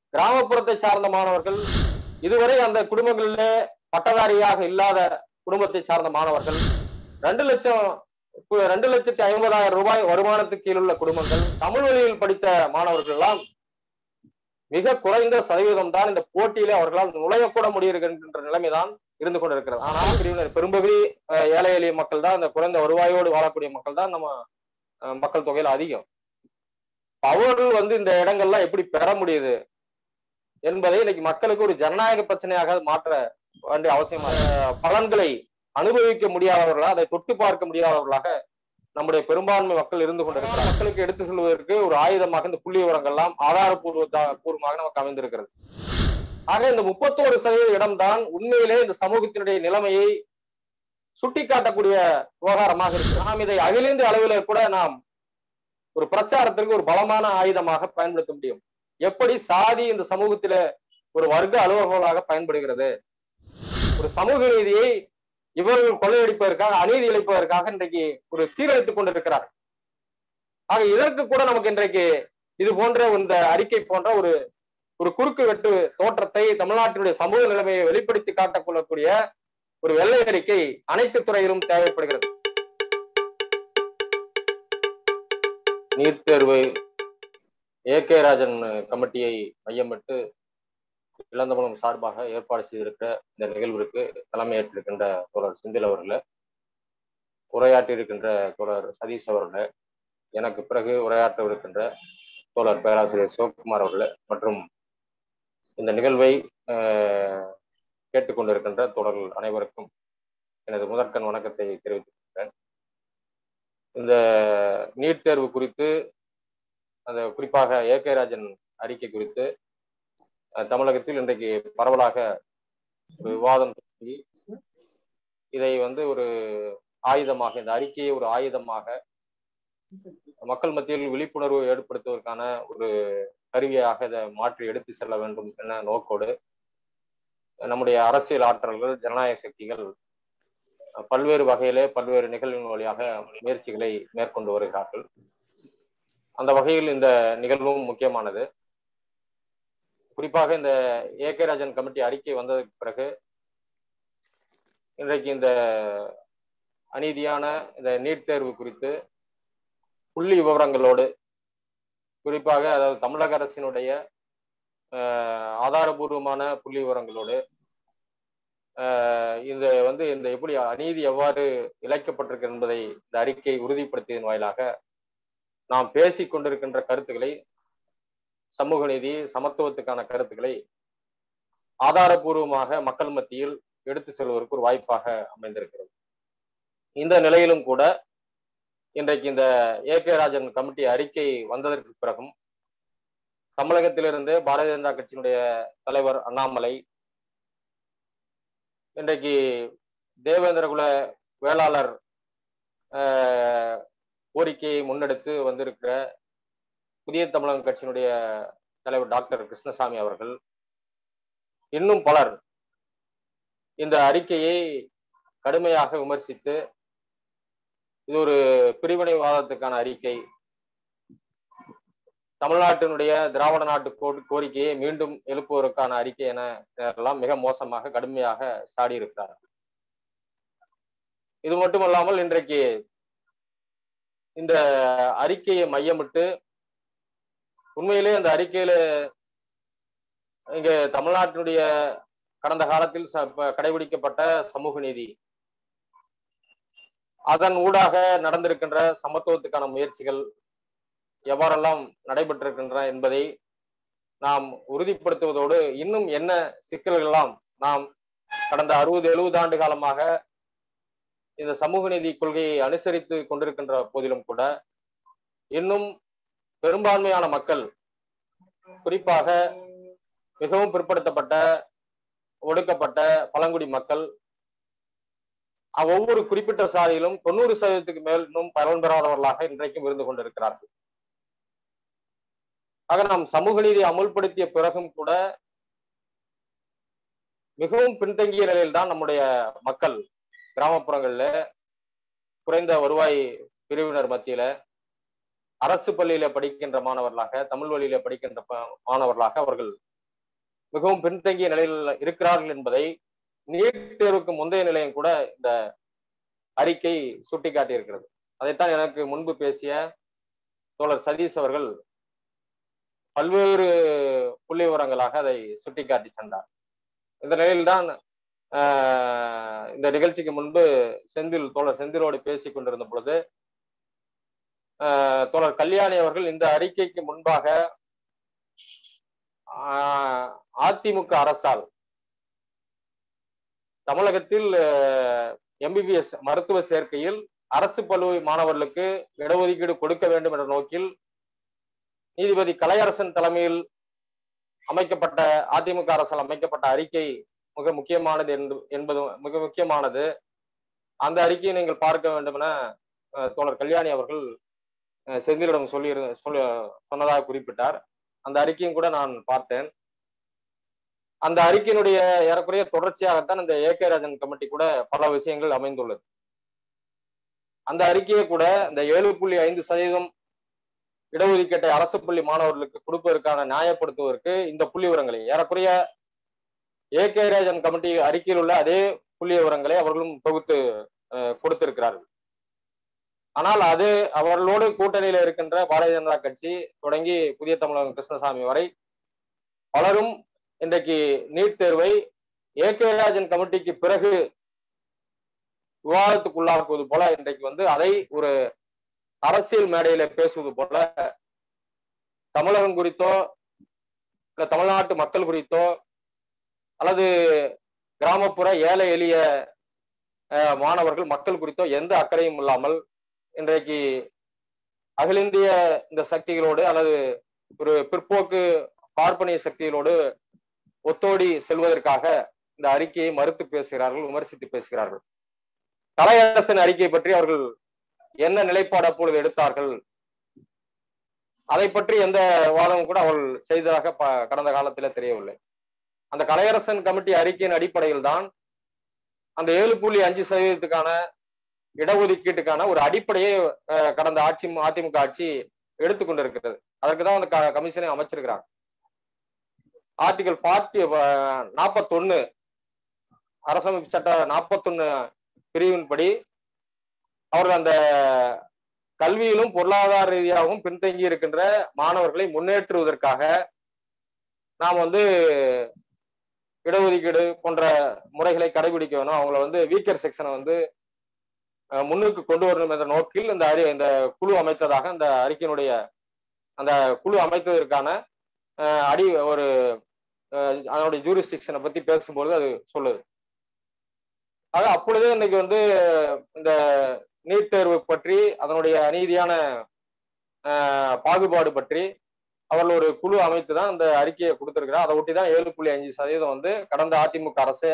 கிராமப்புறத்தை சார்ந்த மாணவர்கள் இதுவரை அந்த குடும்பங்களிலே பட்டதாரியாக இல்லாத குடும்பத்தை சார்ந்த மாணவர்கள் ரெண்டு லட்சம் கு- ரெண்டு லட்சத்தி ஐம்பதாயிரம் ரூபாய் வருமானத்துக்கு கீழ் உள்ள குடும்பங்கள் தமிழ் வழியில் படித்த மாணவர்கள் எல்லாம் மிக குறைந்த சதவீதம் தான் இந்த போட்டியிலே அவர்களால் நுழையக்கூட முடியிருக்கின்ற நிலைமைதான் இருந்து கொண்டிருக்கிறது ஆனால் பிரிவினர் பெரும்பகுதி அஹ், ஏழை எளிய மக்கள் தான் இந்த குறைந்த வருவாயோடு வாழக்கூடிய மக்கள் தான் நம்ம அஹ், மக்கள் தொகையில அதிகம் அவர்கள் வந்து இந்த இடங்கள்லாம் எப்படி பெற முடியுது என்பதை இன்னைக்கு மக்களுக்கு ஒரு ஜனநாயக பிரச்சனையாக மாற்ற வேண்டிய அவசியம் அஹ், பலன்களை அனுபவிக்க முடியாதவர்களாக அதை தொட்டு பார்க்க முடியாதவர்களாக நம்முடைய பெரும்பான்மை மக்கள் இருந்து கொண்டிருக்கிறார் மக்களுக்கு எடுத்து சொல்வதற்கு ஒரு ஆயுதமாக இந்த புள்ளி விவரங்கள்லாம் ஆதாரபூர்வ பூர்வமாக நமக்கு அமைந்திருக்கிறது ஆக இந்த முப்பத்தோரு சதவீத இடம்தான் உண்மையிலே இந்த சமூகத்தினுடைய நிலைமையை சுட்டிக்காட்டக்கூடிய விவகாரமாக இருக்கு நாம் இதை அகில இந்திய அளவில் கூட நாம் ஒரு பிரச்சாரத்திற்கு ஒரு பலமான ஆயுதமாக பயன்படுத்த முடியும் எப்படி சாதி இந்த சமூகத்தில ஒரு வர்க்க அலுவலர்களாக பயன்படுகிறது ஒரு சமூக நீதியை இவர்கள் கொள்ளையடிப்பதற்காக அநீதி இழைப்பதற்காக இன்றைக்கு ஒரு சீரழித்துக் கொண்டிருக்கிறார் ஆக இதற்கு கூட நமக்கு இன்றைக்கு இது போன்ற இந்த அறிக்கை போன்ற ஒரு ஒரு குறுக்கு வெட்டு தோற்றத்தை தமிழ்நாட்டினுடைய சமூக நிலைமையை வெளிப்படுத்தி காட்டக்கொள்ளக்கூடிய ஒரு வெள்ளை அறிக்கை அனைத்து துறையிலும் தேவைப்படுகிறது நீட் தேர்வை ஏ கே ராஜன் கமிட்டியை மையமிட்டு இளந்தமிழம் சார்பாக ஏற்பாடு செய்திருக்கிற இந்த நிகழ்விற்கு தலைமையேற்றிருக்கின்ற தோழர் செந்தில் அவர்களே உரையாற்றியிருக்கின்ற தோழர் சதீஷ் அவர்களே எனக்கு பிறகு உரையாற்றவிருக்கின்ற தோழர் பேராசிரியர் சிவகுமார் அவர்களே மற்றும் இந்த நிகழ்வை அஹ், கேட்டுக்கொண்டிருக்கின்ற தோழர்கள் அனைவருக்கும் எனது முதற்கண் வணக்கத்தை தெரிவித்துக்கிறேன் இந்த நீட் தேர்வு குறித்து அந்த குறிப்பாக ஏ கே ராஜன் அறிக்கை குறித்து அஹ், தமிழகத்தில் இன்றைக்கு பரவலாக ஒரு விவாதம் தொடங்கி இதை வந்து ஒரு ஆயுதமாக இந்த அறிக்கையை ஒரு ஆயுதமாக மக்கள் மத்தியில் விழிப்புணர்வு ஏற்படுத்துவதற்கான ஒரு கருவியாக இதை மாற்றி எடுத்து செல்ல வேண்டும் என நோக்கோடு நம்முடைய அரசியல் ஆற்றல்கள் ஜனநாயக சக்திகள் பல்வேறு வகையிலே பல்வேறு நிகழ்வின் வழியாக முயற்சிகளை மேற்கொண்டு வருகிறார்கள் அந்த வகையில் இந்த நிகழ்வும் முக்கியமானது குறிப்பாக இந்த ஏ கே ராஜன் கமிட்டி அறிக்கை வந்ததற்கு பிறகு இன்றைக்கு இந்த அநீதியான இந்த நீட் தேர்வு குறித்து புள்ளி விவரங்களோடு குறிப்பாக அதாவது தமிழக அரசினுடைய அஹ், ஆதாரபூர்வமான புள்ளி விவரங்களோடு அஹ், இந்த வந்து இந்த எப்படி அநீதி எவ்வாறு இழைக்கப்பட்டிருக்கு என்பதை இந்த அறிக்கை உறுதிப்படுத்தியதன் வாயிலாக நாம் பேசிக் கொண்டிருக்கின்ற கருத்துக்களை சமூக நீதி சமத்துவத்துக்கான கருத்துக்களை ஆதாரபூர்வமாக மக்கள் மத்தியில் எடுத்து செல்வதற்கு ஒரு வாய்ப்பாக அமைந்திருக்கிறது இந்த நிலையிலும் கூட இன்றைக்கு இந்த ஏ கே ராஜன் கமிட்டி அறிக்கை வந்ததற்கு பிறகும் தமிழகத்திலிருந்து பாரதிய ஜனதா கட்சியினுடைய தலைவர் அண்ணாமலை இன்றைக்கு தேவேந்திரகுல வேளாளர் ஆஹ், கோரிக்கையை முன்னெடுத்து வந்திருக்கிற புதிய தமிழகம் கட்சியினுடைய தலைவர் டாக்டர் கிருஷ்ணசாமி அவர்கள் இன்னும் பலர் இந்த அறிக்கையை கடுமையாக விமர்சித்து இது ஒரு பிரிவினைவாதத்துக்கான அறிக்கை தமிழ்நாட்டினுடைய திராவிட நாட்டு கோ- கோரிக்கையை மீண்டும் எழுப்புவதற்கான அறிக்கை என எல்லாம் மிக மோசமாக கடுமையாக சாடி இருக்கிறார் இது மட்டுமல்லாமல் இன்றைக்கு இந்த அறிக்கையை மையமிட்டு உண்மையிலே அந்த அறிக்கையில இங்க தமிழ்நாட்டினுடைய கடந்த காலத்தில் ச- ப- கடைபிடிக்கப்பட்ட சமூக நீதி அதன் ஊடாக நடந்திருக்கின்ற சமத்துவத்துக்கான முயற்சிகள் எவ்வாறெல்லாம் நடைபெற்றிருக்கின்றன என்பதை நாம் உறுதிப்படுத்துவதோடு இன்னும் என்ன சிக்கல்கள் எல்லாம் நாம் கடந்த அறுபது எழுபது ஆண்டு காலமாக இந்த சமூக நீதி கொள்கையை அனுசரித்து கொண்டிருக்கின்ற போதிலும் கூட இன்னும் பெரும்பான்மையான மக்கள் குறிப்பாக மிகவும் பிற்படுத்தப்பட்ட ஒடுக்கப்பட்ட பழங்குடி மக்கள் அஹ் ஒவ்வொரு குறிப்பிட்ட சாதியிலும் தொண்ணூறு சதவீதத்துக்கு மேல் இன்னும் பலன் பெறாதவர்களாக இன்றைக்கும் இருந்து கொண்டிருக்கிறார்கள் ஆக நாம் சமூக நீதி அமுல்படுத்திய பிறகும் கூட மிகவும் பின்தங்கிய நிலையில்தான் நம்முடைய மக்கள் கிராமப்புறங்கள்ல குறைந்த வருவாய் பிரிவினர் மத்தியில அரசு பள்ளியில படிக்கின்ற மாணவர்களாக தமிழ் வழியில படிக்கின்ற ப- மாணவர்களாக அவர்கள் மிகவும் பின்தங்கிய நிலையில் இருக்கிறார்கள் என்பதை நீட் தேர்வுக்கு முந்தைய நிலையம் கூட இந்த அறிக்கை சுட்டிக்காட்டியிருக்கிறது அதைத்தான் எனக்கு முன்பு பேசிய தோழர் சதீஷ் அவர்கள் பல்வேறு புள்ளி விவரங்களாக அதை சுட்டிக்காட்டி சென்றார் இந்த நிலையில்தான் ஆஹ், இந்த நிகழ்ச்சிக்கு முன்பு செந்தில் தோழர் செந்திலோடு பேசிக் கொண்டிருந்த பொழுது ஆஹ், தோழர் கல்யாணி அவர்கள் இந்த அறிக்கைக்கு முன்பாக ஆஹ், அதிமுக அரசால் தமிழகத்தில் எம்பிபிஎஸ் மருத்துவ சேர்க்கையில் அரசு பள்ளி மாணவர்களுக்கு இடஒதுக்கீடு கொடுக்க வேண்டும் என்ற நோக்கில் நீதிபதி கலையரசன் தலைமையில் அமைக்கப்பட்ட அதிமுக அரசால் அமைக்கப்பட்ட அறிக்கை மிக முக்கியமானது என்று- என்பது மிக முக்கியமானது அந்த அறிக்கையை நீங்கள் பார்க்க வேண்டும் என அஹ், தோழர் கல்யாணி அவர்கள் அஹ், செந்திலிடம் சொல்லி சொல்ல சொன்னதாக குறிப்பிட்டார் அந்த அறிக்கையும் கூட நான் பார்த்தேன் அந்த அறிக்கையினுடைய ஏறக்குறைய தொடர்ச்சியாகத்தான் இந்த ஏ கே ராஜன் கமிட்டி கூட பல விஷயங்கள் அமைந்துள்ளது அந்த அறிக்கையை கூட இந்த ஏழு புள்ளி ஐந்து சதவீதம் இடஒதுக்கீட்டை அரசு பள்ளி மாணவர்களுக்கு கொடுப்பதற்கான நியாயப்படுத்துவதற்கு இந்த புள்ளி விவரங்களை ஏறக்குறைய ஏ கே ராஜன் கமிட்டி அறிக்கையில் உள்ள அதே புள்ளி விவரங்களை அவர்களும் தொகுத்து அஹ், கொடுத்திருக்கிறார்கள் ஆனால் அது அவர்களோடு கூட்டணியில இருக்கின்ற பாரதிய ஜனதா கட்சி தொடங்கி புதிய தமிழகம் கிருஷ்ணசாமி வரை பலரும் இன்றைக்கு நீட் தேர்வை ஏ கே ராஜன் கமிட்டிக்கு பிறகு விவாதத்துக்குள்ளாக்குவது போல இன்றைக்கு வந்து அதை ஒரு அரசியல் மேடையில பேசுவது போல தமிழகம் குறித்தோ இல்ல தமிழ்நாட்டு மக்கள் குறித்தோ அல்லது கிராமப்புற ஏழை எளிய அஹ், மாணவர்கள் மக்கள் குறித்தோ எந்த அக்கறையும் இல்லாமல் இன்றைக்கு அகில இந்திய இந்த சக்திகளோடு அல்லது ஒரு பிற்போக்கு பார்ப்பனிய சக்திகளோடு ஒத்தோடி செல்வதற்காக இந்த அறிக்கையை மறுத்து பேசுகிறார்கள் விமர்சித்து பேசுகிறார்கள் கலையரசன் அறிக்கை பற்றி அவர்கள் என்ன நிலைப்பாடு அப்பொழுது எடுத்தார்கள் அதை பற்றி எந்த வாதமும் கூட அவர்கள் செய்ததாக ப- கடந்த காலத்தில் தெரியவில்லை அந்த கலையரசன் கமிட்டி அறிக்கையின் அடிப்படையில் தான் அந்த ஏழு புள்ளி அஞ்சு சதவீதத்துக்கான இடஒதுக்கீட்டுக்கான ஒரு அடிப்படையை அஹ், கடந்த ஆட்சி அதிமுக ஆட்சி எடுத்துக்கொண்டிருக்கிறது அதற்கு தான் அந்த க- கமிஷனை அமைச்சிருக்கிறாங்க ஆர்டிகல் ஃபார்ட்டி நாற்பத்தொன்னு அரசமைப்பு சட்ட நாற்பத்தொன்னு பிரிவின்படி அவர்கள் அந்த கல்வியிலும் பொருளாதார ரீதியாகவும் பின்தங்கி இருக்கின்ற மாணவர்களை முன்னேற்றுவதற்காக நாம் வந்து இடஒதுக்கீடு போன்ற முறைகளை கடைபிடிக்க வேணும் அவங்கள வந்து வீக்கர் செக்ஷனை வந்து அஹ், முன்னுக்கு கொண்டு வரணும் என்ற நோக்கில் இந்த அறி இந்த குழு அமைத்ததாக அந்த அறிக்கையினுடைய அந்த குழு அமைத்ததற்கான அஹ், அடி ஒரு அஹ், அதனுடைய ஜூரிஸ்டிக்ஷனை பத்தி பேசும்போது அது சொல்லுது ஆக அப்பொழுதே இன்னைக்கு வந்து இந்த நீட் தேர்வு பற்றி அதனுடைய அநீதியான அஹ், பாகுபாடு பற்றி அவர்கள் ஒரு குழு அமைத்து தான் இந்த அறிக்கையை கொடுத்திருக்கிறார் அதை ஒட்டி தான் ஏழு புள்ளி அஞ்சு சதவீதம் வந்து கடந்த அதிமுக அரசு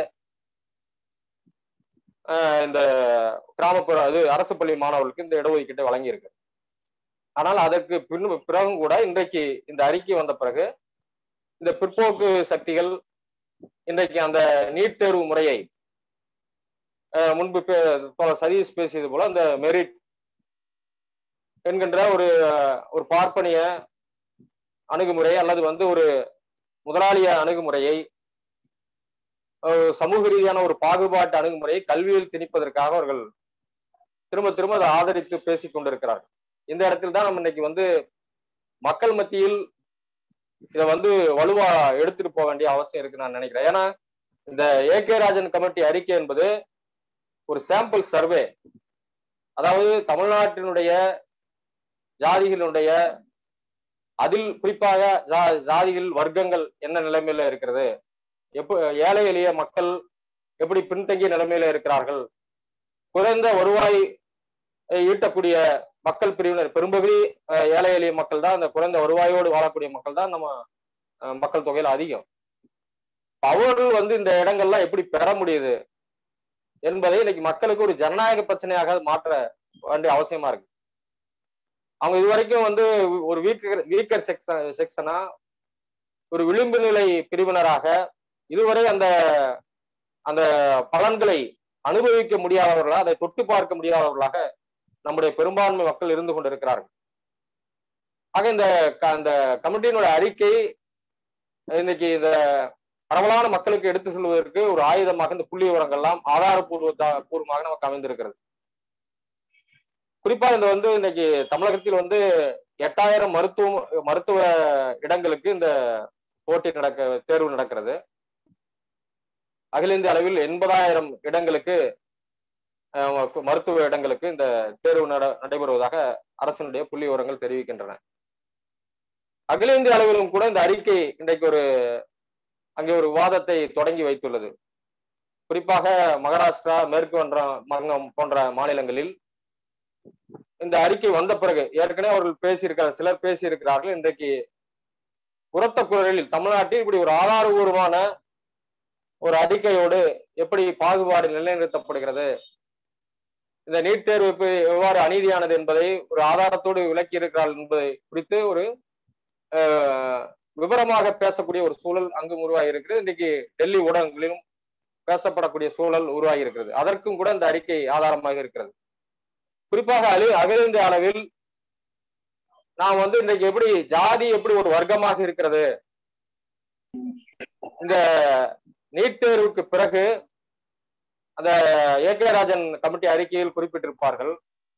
அஹ், இந்த கிராமப்புற அது அரசு பள்ளி மாணவர்களுக்கு இந்த இடஒதுக்கீட்டை வழங்கியிருக்கு ஆனால் அதற்கு பின் பிறகும் கூட இன்றைக்கு இந்த அறிக்கை வந்த பிறகு இந்த பிற்போக்கு சக்திகள் இன்றைக்கு அந்த நீட் தேர்வு முறையை அஹ், முன்பு பே- தோழர் சதீஷ் பேசியது போல அந்த மெரிட் என்கின்ற ஒரு ஒரு பார்ப்பனிய அணுகுமுறை அல்லது வந்து ஒரு முதலாளிய அணுகுமுறையை அஹ், சமூக ரீதியான ஒரு பாகுபாட்டு அணுகுமுறையை கல்வியில் திணிப்பதற்காக அவர்கள் திரும்ப திரும்ப அதை ஆதரித்து பேசிக் கொண்டிருக்கிறார்கள் இந்த இடத்தில் தான் நம்ம இன்னைக்கு வந்து மக்கள் மத்தியில் இதை வந்து வலுவா எடுத்துட்டு போக வேண்டிய அவசியம் இருக்கு நான் நினைக்கிறேன் ஏன்னா இந்த ஏ கே ராஜன் கமிட்டி அறிக்கை என்பது ஒரு சாம்பிள் சர்வே அதாவது தமிழ்நாட்டினுடைய ஜாதிகளுடைய அதில் குறிப்பாக ஜா- ஜாதிகள் வர்க்கங்கள் என்ன நிலைமையில இருக்கிறது எப்ப ஏழை எளிய மக்கள் எப்படி பின்தங்கிய நிலைமையில இருக்கிறார்கள் குறைந்த வருவாய் அஹ், ஈட்டக்கூடிய மக்கள் பிரிவினர் பெரும்பகுதி அஹ், ஏழை எளிய மக்கள் தான் அந்த குறைந்த வருவாயோடு வாழக்கூடிய மக்கள் தான் நம்ம அஹ், மக்கள் தொகையில அதிகம் அவர்கள் வந்து இந்த இடங்கள்லாம் எப்படி பெற முடியுது என்பதை இன்னைக்கு மக்களுக்கு ஒரு ஜனநாயக பிரச்சனையாக மாற்ற வேண்டிய அவசியமா இருக்கு அவங்க இதுவரைக்கும் வந்து ஒரு வீக்கர் வீக்கர் செக்ஷன் செக்ஷனா ஒரு விளிம்பு நிலை பிரிவினராக இதுவரை அந்த அந்த பலன்களை அனுபவிக்க முடியாதவர்களா அதை தொட்டு பார்க்க முடியாதவர்களாக நம்முடைய பெரும்பான்மை மக்கள் இருந்து கொண்டிருக்கிறார்கள் ஆக இந்த க- அந்த கமிட்டியினுடைய அறிக்கை இன்னைக்கு இந்த பரவலான மக்களுக்கு எடுத்து செல்வதற்கு ஒரு ஆயுதமாக இந்த புள்ளி விவரங்கள்லாம் ஆதாரபூர்வ பூர்வமாக நமக்கு அமைந்திருக்கிறது குறிப்பா இந்த வந்து இன்னைக்கு தமிழகத்தில் வந்து எட்டாயிரம் மருத்துவ மருத்துவ இடங்களுக்கு இந்த போட்டி நடக்க தேர்வு நடக்கிறது அகில இந்திய அளவில் எண்பதாயிரம் இடங்களுக்கு அஹ், மருத்துவ இடங்களுக்கு இந்த தேர்வு நட நடைபெறுவதாக அரசினுடைய புள்ளி விவரங்கள் தெரிவிக்கின்றன அகில இந்திய அளவிலும் கூட இந்த அறிக்கை இன்றைக்கு ஒரு அங்கே ஒரு விவாதத்தை தொடங்கி வைத்துள்ளது குறிப்பாக மகாராஷ்டிரா மேற்கு வங்கம் வங்கம் போன்ற மாநிலங்களில் இந்த அறிக்கை வந்த பிறகு ஏற்கனவே அவர்கள் பேசியிருக்கிறார் சிலர் பேசியிருக்கிறார்கள் இன்றைக்கு உரத்த குரலில் தமிழ்நாட்டில் இப்படி ஒரு ஆதாரபூர்வமான ஒரு அறிக்கையோடு எப்படி பாகுபாடு நிலைநிறுத்தப்படுகிறது இந்த நீட் தேர்வு இப்ப எவ்வாறு அநீதியானது என்பதை ஒரு ஆதாரத்தோடு விளக்கி இருக்கிறார்கள் என்பதை குறித்து ஒரு அஹ், விவரமாக பேசக்கூடிய ஒரு சூழல் அங்கும் உருவாகி இருக்கிறது இன்னைக்கு டெல்லி ஊடகங்களிலும் பேசப்படக்கூடிய சூழல் உருவாகி இருக்கிறது அதற்கும் கூட இந்த அறிக்கை ஆதாரமாக இருக்கிறது குறிப்பாக அழி அகில இந்திய அளவில் நாம் வந்து இன்றைக்கு எப்படி ஜாதி எப்படி ஒரு வர்க்கமாக இருக்கிறது இந்த நீட் தேர்வுக்கு பிறகு அந்த ஏ கே ராஜன் கமிட்டி அறிக்கையில் குறிப்பிட்டிருப்பார்கள்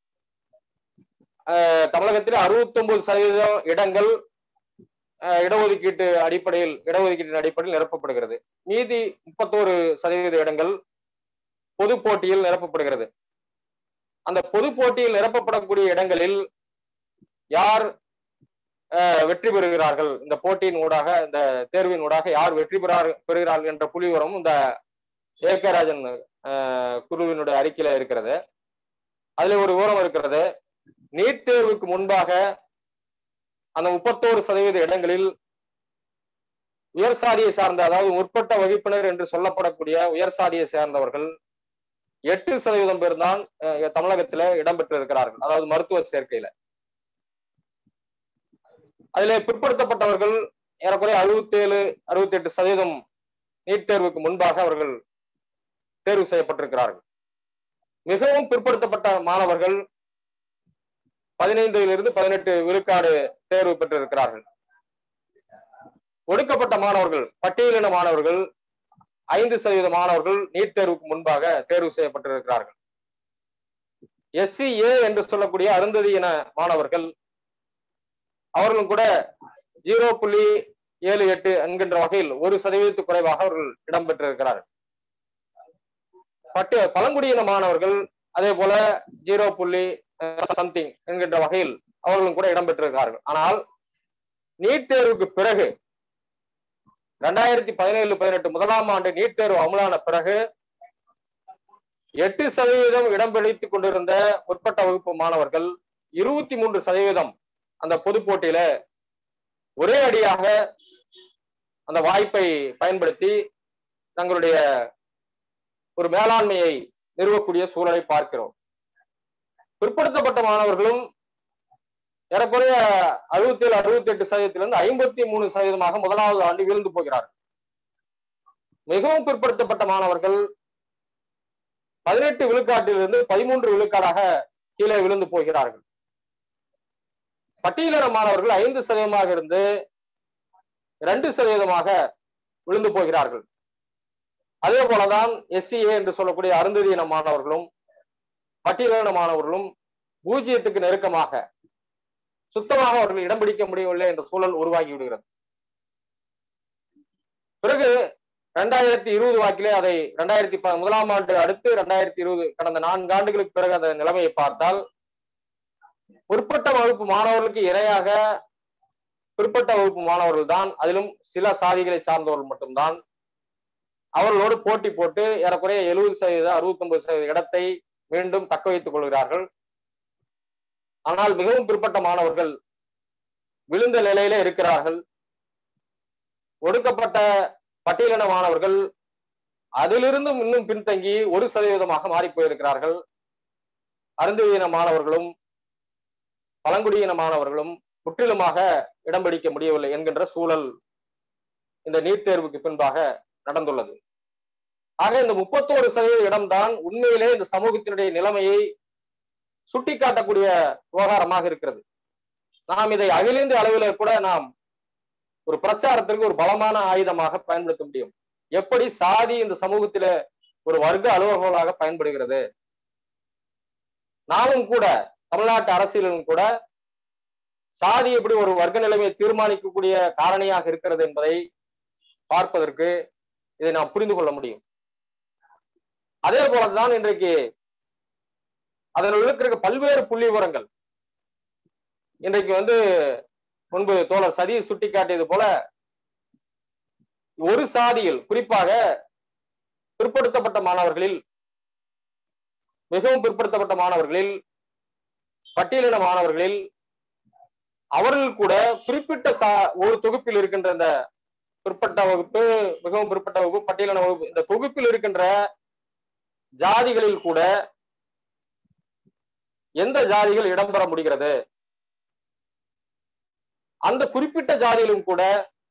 அஹ், தமிழகத்தில் அறுபத்தி ஒன்பது சதவீதம் இடங்கள் அஹ், இடஒதுக்கீட்டு அடிப்படையில் இடஒதுக்கீட்டின் அடிப்படையில் நிரப்பப்படுகிறது மீதி முப்பத்தோரு சதவீத இடங்கள் பொது போட்டியில் நிரப்பப்படுகிறது அந்த பொது போட்டியில் நிரப்பப்படக்கூடிய இடங்களில் யார் அஹ், வெற்றி பெறுகிறார்கள் இந்த போட்டியின் ஊடாக இந்த தேர்வின் ஊடாக யார் வெற்றி பெறார் பெறுகிறார்கள் என்ற புள்ளி விவரமும் இந்த ஏ கே ராஜன் அஹ், குழுவினுடைய அறிக்கையில இருக்கிறது அதுல ஒரு விவரம் இருக்கிறது நீட் தேர்வுக்கு முன்பாக அந்த முப்பத்தோரு சதவீத இடங்களில் உயர் சாதியை சார்ந்த அதாவது முற்பட்ட வகுப்பினர் என்று சொல்லப்படக்கூடிய உயர் சாதியை சேர்ந்தவர்கள் எட்டு சதவீதம் பேர் தான் அஹ், தமிழகத்துல இடம்பெற்று இருக்கிறார்கள் அதாவது மருத்துவ சேர்க்கையில அதிலே பிற்படுத்தப்பட்டவர்கள் ஏறக்குறைய அறுபத்தி ஏழு அறுபத்தி எட்டு சதவீதம் நீட் தேர்வுக்கு முன்பாக அவர்கள் தேர்வு செய்யப்பட்டிருக்கிறார்கள் மிகவும் பிற்படுத்தப்பட்ட மாணவர்கள் பதினைந்திலிருந்து பதினெட்டு விழுக்காடு தேர்வு பெற்றிருக்கிறார்கள் ஒடுக்கப்பட்ட மாணவர்கள் பட்டியலின மாணவர்கள் ஐந்து சதவீத மாணவர்கள் நீட் தேர்வுக்கு முன்பாக தேர்வு செய்யப்பட்டிருக்கிறார்கள் எஸ்சி ஏ என்று சொல்லக்கூடிய அருந்ததியின மாணவர்கள் அவர்களும் கூட ஜீரோ புள்ளி ஏழு எட்டு என்கின்ற வகையில் ஒரு சதவீதத்துக்கு குறைவாக அவர்கள் இடம்பெற்றிருக்கிறார்கள் பட்டு பழங்குடியின மாணவர்கள் அதே போல ஜீரோ புள்ளி சம்திங் என்கின்ற வகையில் அவர்களும் கூட இடம்பெற்றிருக்கிறார்கள் ஆனால் நீட் தேர்வுக்கு பிறகு ரெண்டாயிரத்தி பதினேழு பதினெட்டு முதலாம் ஆண்டு நீட் தேர்வு அமலான பிறகு எட்டு சதவீதம் இடம் பிடித்துக் கொண்டிருந்த முற்பட்ட வகுப்பு மாணவர்கள் இருபத்தி மூன்று சதவீதம் அந்த பொது போட்டியில ஒரே அடியாக அந்த வாய்ப்பை பயன்படுத்தி தங்களுடைய ஒரு மேலாண்மையை நிறுவக்கூடிய சூழலை பார்க்கிறோம் பிற்படுத்தப்பட்ட மாணவர்களும் ஏறக்குறைய அறுபத்தி ஏழு அறுபத்தி எட்டு சதவீதத்திலிருந்து ஐம்பத்தி மூணு சதவீதமாக முதலாவது ஆண்டு விழுந்து போகிறார்கள் மிகவும் பிற்படுத்தப்பட்ட மாணவர்கள் பதினெட்டு விழுக்காட்டிலிருந்து பதிமூன்று விழுக்காடாக கீழே விழுந்து போகிறார்கள் பட்டியலின மாணவர்கள் ஐந்து சதவீதமாக இருந்து இரண்டு சதவீதமாக விழுந்து போகிறார்கள் அதே போலதான் எஸ்சிஏ என்று சொல்லக்கூடிய அருந்ததியின மாணவர்களும் பட்டியலின மாணவர்களும் பூஜ்ஜியத்துக்கு நெருக்கமாக சுத்தமாக அவர்கள் இடம் பிடிக்க முடியவில்லை என்ற சூழல் உருவாகி விடுகிறது பிறகு ரெண்டாயிரத்தி இருபது வாக்கிலே அதை ரெண்டாயிரத்தி முதலாம் ஆண்டு அடுத்து ரெண்டாயிரத்தி இருபது கடந்த நான்கு ஆண்டுகளுக்கு பிறகு அந்த நிலைமையை பார்த்தால் பிற்பட்ட வகுப்பு மாணவர்களுக்கு இணையாக பிற்பட்ட வகுப்பு மாணவர்கள் தான் அதிலும் சில சாதிகளை சார்ந்தவர்கள் மட்டும்தான் அவர்களோடு போட்டி போட்டு ஏறக்குறைய எழுபது சதவீத அறுபத்தி ஒன்பது சதவீத இடத்தை மீண்டும் தக்க வைத்துக் கொள்கிறார்கள் ஆனால் மிகவும் பிற்பட்ட மாணவர்கள் விழுந்த நிலையில இருக்கிறார்கள் ஒடுக்கப்பட்ட பட்டியலின மாணவர்கள் அதிலிருந்தும் இன்னும் பின்தங்கி ஒரு சதவீதமாக மாறி போயிருக்கிறார்கள் அருந்ததியின மாணவர்களும் பழங்குடியின மாணவர்களும் முற்றிலுமாக இடம் பிடிக்க முடியவில்லை என்கின்ற சூழல் இந்த நீட் தேர்வுக்கு பின்பாக நடந்துள்ளது ஆக இந்த முப்பத்தோரு சதவீத இடம்தான் உண்மையிலே இந்த சமூகத்தினுடைய நிலைமையை சுட்டிக்காட்டக்கூடிய விவகாரமாக இருக்கிறது நாம் இதை அகில இந்திய அளவில் கூட நாம் ஒரு பிரச்சாரத்திற்கு ஒரு பலமான ஆயுதமாக பயன்படுத்த முடியும் எப்படி சாதி இந்த சமூகத்தில ஒரு வர்க்க அலுவலர்களாக பயன்படுகிறது நாமும் கூட தமிழ்நாட்டு அரசியலும் கூட சாதி எப்படி ஒரு வர்க்க நிலைமையை தீர்மானிக்கக்கூடிய காரணியாக இருக்கிறது என்பதை பார்ப்பதற்கு இதை நாம் புரிந்து கொள்ள முடியும் அதே போலதான் இன்றைக்கு அதில் இருக்கிற பல்வேறு புள்ளி விவரங்கள் இன்றைக்கு வந்து முன்பு தோழர் சதீஷ் சுட்டிக்காட்டியது போல ஒரு சாதியில் குறிப்பாக பிற்படுத்தப்பட்ட மாணவர்களில் மிகவும் பிற்படுத்தப்பட்ட மாணவர்களில் பட்டியலின மாணவர்களில் அவர்கள் கூட குறிப்பிட்ட சா ஒரு தொகுப்பில் இருக்கின்ற இந்த பிற்பட்ட வகுப்பு மிகவும் பிற்பட்ட வகுப்பு பட்டியலின வகுப்பு இந்த தொகுப்பில் இருக்கின்ற ஜாதிகளில் கூட எந்த ஜாதிகள் இடம்பெற முடிகிறது அந்த குறிப்பிட்ட ஜாதியிலும் கூட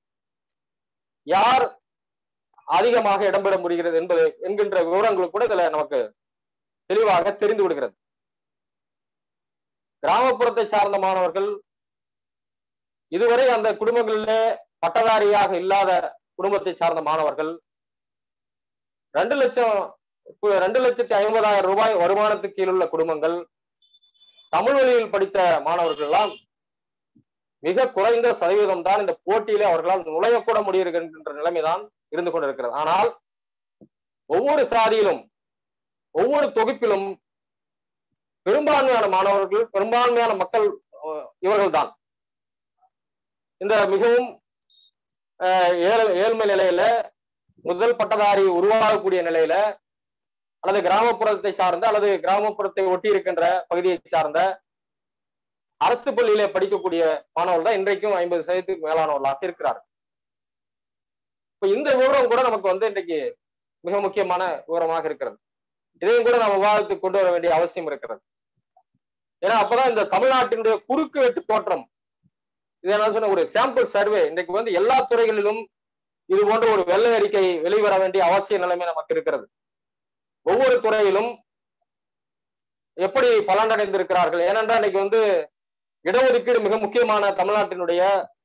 யார் அதிகமாக இடம்பெற முடிகிறது என்பது என்கின்ற விவரங்கள் கூட இதுல நமக்கு தெளிவாக தெரிந்து விடுகிறது கிராமப்புறத்தை சார்ந்த மாணவர்கள் இதுவரை அந்த குடும்பங்களிலே பட்டதாரியாக இல்லாத குடும்பத்தை சார்ந்த மாணவர்கள் ரெண்டு லட்சம் ரெண்டு லட்சத்தி ஐம்பதாயிரம் ரூபாய் வருமானத்துக்கு கீழ் உள்ள குடும்பங்கள் தமிழ் வழியில் படித்த மாணவர்கள் எல்லாம் மிக குறைந்த சதவீதம் தான் இந்த போட்டியிலே அவர்களால் நுழையக்கூட முடியிருக்கின்ற நிலைமைதான் இருந்து கொண்டிருக்கிறது ஆனால் ஒவ்வொரு சாதியிலும் ஒவ்வொரு தொகுப்பிலும் பெரும்பான்மையான மாணவர்கள் பெரும்பான்மையான மக்கள் இவர்கள் தான் இந்த மிகவும் ஏழை ஏழ்மை நிலையில முதல் பட்டதாரி உருவாகக்கூடிய நிலையில அல்லது கிராமப்புறத்தை சார்ந்த அல்லது கிராமப்புறத்தை ஒட்டி இருக்கின்ற பகுதியை சார்ந்த அரசு பள்ளியில படிக்கக்கூடிய மாணவர்கள் தான் இன்றைக்கும் ஐம்பது சதவீதத்துக்கு மேலானவர்களாக இருக்கிறார் இப்ப இந்த விவரம் கூட நமக்கு வந்து இன்றைக்கு மிக முக்கியமான விவரமாக இருக்கிறது இதையும் கூட நம்ம விவாதத்துக்கு கொண்டு வர வேண்டிய அவசியம் இருக்கிறது ஏன்னா அப்பதான் இந்த தமிழ்நாட்டினுடைய குறுக்கு வெட்டு தோற்றம் இது என்ன சொன்ன ஒரு சாம்பிள் சர்வே இன்றைக்கு வந்து எல்லா துறைகளிலும் இது போன்ற ஒரு வெள்ளை அறிக்கை வெளிவர வேண்டிய அவசிய நிலைமை நமக்கு இருக்கிறது ஒவ்வொரு துறையிலும் எப்படி பலனடைந்திருக்கிறார்கள் ஏனென்றால் இன்னைக்கு வந்து இடஒதுக்கீடு மிக முக்கியமான தமிழ்நாட்டினுடைய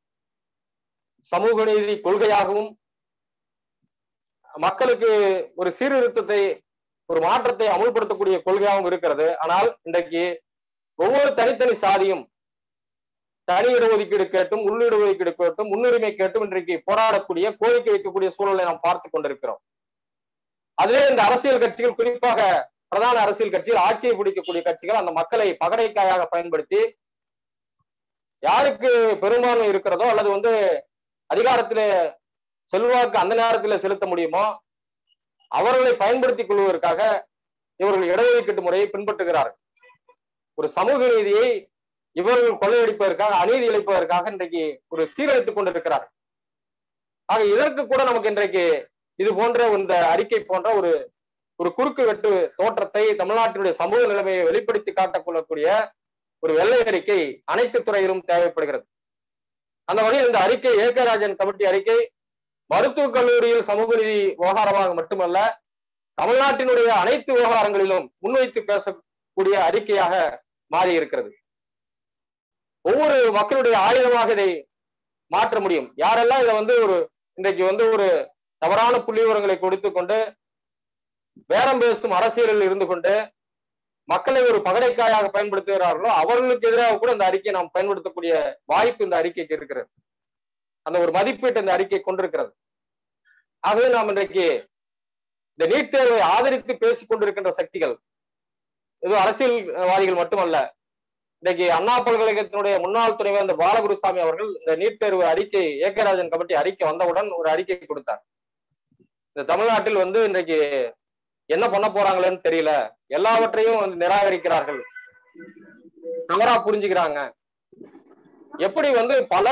சமூக நீதி கொள்கையாகவும் மக்களுக்கு ஒரு சீர்திருத்தத்தை ஒரு மாற்றத்தை அமுல்படுத்தக்கூடிய கொள்கையாகவும் இருக்கிறது ஆனால் இன்றைக்கு ஒவ்வொரு தனித்தனி சாதியும் தனி இடஒதுக்கீடு கேட்டும் உள் இடஒதுக்கீடு கேட்டும் முன்னுரிமை கேட்டும் இன்றைக்கு போராடக்கூடிய கோரிக்கை வைக்கக்கூடிய சூழலை நாம் பார்த்து கொண்டிருக்கிறோம் அதிலே இந்த அரசியல் கட்சிகள் குறிப்பாக பிரதான அரசியல் கட்சிகள் ஆட்சியை பிடிக்கக்கூடிய கட்சிகள் அந்த மக்களை பகடைக்காயாக பயன்படுத்தி யாருக்கு பெரும்பான்மை இருக்கிறதோ அல்லது வந்து அதிகாரத்திலே செல்வாக்கு அந்த நேரத்தில் செலுத்த முடியுமோ அவர்களை பயன்படுத்திக் கொள்வதற்காக இவர்கள் இடஒதுக்கீட்டு முறையை பின்பற்றுகிறார்கள் ஒரு சமூக நீதியை இவர்கள் கொள்ளையடிப்பதற்காக அநீதி இழைப்பதற்காக இன்றைக்கு ஒரு சீரழித்துக் கொண்டிருக்கிறார் ஆக இதற்கு கூட நமக்கு இன்றைக்கு இது போன்ற இந்த அறிக்கை போன்ற ஒரு ஒரு குறுக்கு வெட்டு தோற்றத்தை தமிழ்நாட்டினுடைய சமூக நிலைமையை வெளிப்படுத்தி காட்டக்கொள்ளக்கூடிய ஒரு வெள்ளை அறிக்கை அனைத்து துறையிலும் தேவைப்படுகிறது அந்த வகையில் இந்த அறிக்கை ஏகராஜன் கமிட்டி அறிக்கை மருத்துவக் கல்லூரியில் சமூக நீதி விவகாரமாக மட்டுமல்ல தமிழ்நாட்டினுடைய அனைத்து விவகாரங்களிலும் முன்வைத்து பேசக்கூடிய அறிக்கையாக மாறி இருக்கிறது ஒவ்வொரு மக்களுடைய ஆயுதமாக இதை மாற்ற முடியும் யாரெல்லாம் இதை வந்து ஒரு இன்றைக்கு வந்து ஒரு தவறான புள்ளி விவரங்களை கொடுத்து கொண்டு பேரம் பேசும் அரசியலில் இருந்து கொண்டு மக்களை ஒரு பகடைக்காயாக பயன்படுத்துகிறார்களோ அவர்களுக்கு எதிராக கூட இந்த அறிக்கையை நாம் பயன்படுத்தக்கூடிய வாய்ப்பு இந்த அறிக்கைக்கு இருக்கிறது அந்த ஒரு மதிப்பீட்டு இந்த அறிக்கை கொண்டிருக்கிறது ஆகவே நாம் இன்றைக்கு இந்த நீட் தேர்வை ஆதரித்து பேசிக் கொண்டிருக்கின்ற சக்திகள் இது அரசியல்வாதிகள் மட்டுமல்ல இன்னைக்கு அண்ணா பல்கலைக்கழகத்தினுடைய முன்னாள் துணைவேந்தர் பாலகுருசாமி அவர்கள் இந்த நீட் தேர்வு அறிக்கை ஏகராஜன் கமிட்டி அறிக்கை வந்தவுடன் ஒரு அறிக்கை கொடுத்தார் இந்த தமிழ்நாட்டில் வந்து இன்றைக்கு என்ன பண்ண போறாங்களேன்னு தெரியல எல்லாவற்றையும் வந்து நிராகரிக்கிறார்கள் தவறா புரிஞ்சுக்கிறாங்க எப்படி வந்து பல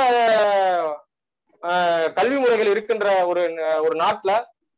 கல்வி முறைகள் இருக்கின்ற ஒரு ஒரு நாட்டுல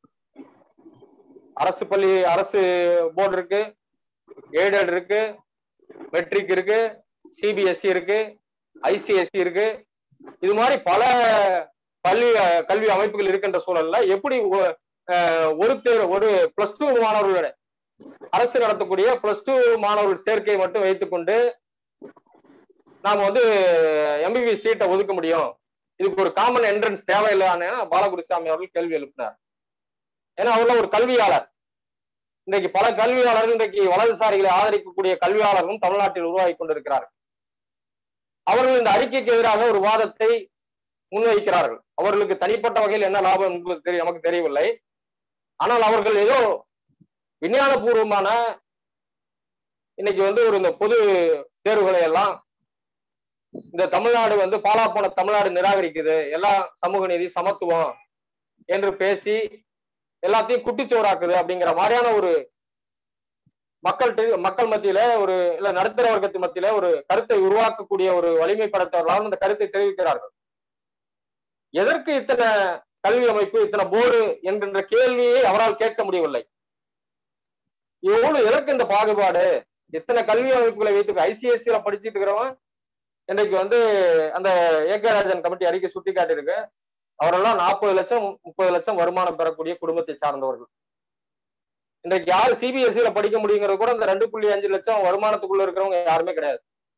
அரசு பள்ளி அரசு போர்டு இருக்கு எய்டட் இருக்கு மெட்ரிக் இருக்கு சிபிஎஸ்சி இருக்கு ஐசிஎஸ்சி இருக்கு இது மாதிரி பல பள்ளி கல்வி அமைப்புகள் இருக்கின்ற சூழல்ல எப்படி ஒரு தேர்வு ஒரு பிளஸ் டூ மாணவர்களோட அரசு நடத்தக்கூடிய பிளஸ் டூ மாணவர்கள் சேர்க்கையை மட்டும் வைத்துக்கொண்டு நாம வந்து எம்பிபிஎஸ் சீட்டை ஒதுக்க முடியும் இதுக்கு ஒரு காமன் என்ட்ரன்ஸ் தேவையில்லைன்னு பாலகுருசாமி அவர்கள் கேள்வி எழுப்பினார் ஏன்னா அவர்ல ஒரு கல்வியாளர் இன்றைக்கு பல கல்வியாளர்கள் இன்றைக்கு வலதுசாரிகளை ஆதரிக்கக்கூடிய கல்வியாளர்களும் தமிழ்நாட்டில் உருவாகி கொண்டிருக்கிறார்கள் அவர்கள் இந்த அறிக்கைக்கு எதிராக ஒரு வாதத்தை முன்வைக்கிறார்கள் அவர்களுக்கு தனிப்பட்ட வகையில் என்ன லாபம் என்பது தெரிய நமக்கு தெரியவில்லை ஆனால் அவர்கள் ஏதோ விஞ்ஞானபூர்வமான இன்னைக்கு வந்து ஒரு இந்த பொது தேர்வுகளை எல்லாம் இந்த தமிழ்நாடு வந்து பாலா போன தமிழ்நாடு நிராகரிக்குது எல்லாம் சமூக நீதி சமத்துவம் என்று பேசி எல்லாத்தையும் குட்டிச்சோறாக்குது அப்படிங்கிற மாதிரியான ஒரு மக்கள் மக்கள் மத்தியில ஒரு இல்ல நடுத்தர வர்க்கத்து மத்தியில ஒரு கருத்தை உருவாக்கக்கூடிய ஒரு வலிமை படைத்தவர்களால் அந்த கருத்தை தெரிவிக்கிறார்கள் எதற்கு இத்தனை கல்வி அமைப்பு இத்தனை போர்டு என்கின்ற கேள்வியை அவரால் கேட்க முடியவில்லை இவ்வளவு எதற்கு இந்த பாகுபாடு இத்தனை கல்வி அமைப்புகளை வைத்து ஐசிஎஸ்சியில படிச்சுட்டு இருக்கிறவன் இன்றைக்கு வந்து அந்த ஏகராஜன் கமிட்டி அறிக்கை சுட்டி காட்டியிருக்கு அவரெல்லாம் நாற்பது லட்சம் முப்பது லட்சம் வருமானம் பெறக்கூடிய குடும்பத்தை சார்ந்தவர்கள் இன்றைக்கு யாரு சிபிஎஸ்சியில படிக்க முடியுங்கிறது கூட இந்த ரெண்டு புள்ளி அஞ்சு லட்சம் வருமானத்துக்குள்ள இருக்கிறவங்க யாருமே கிடையாது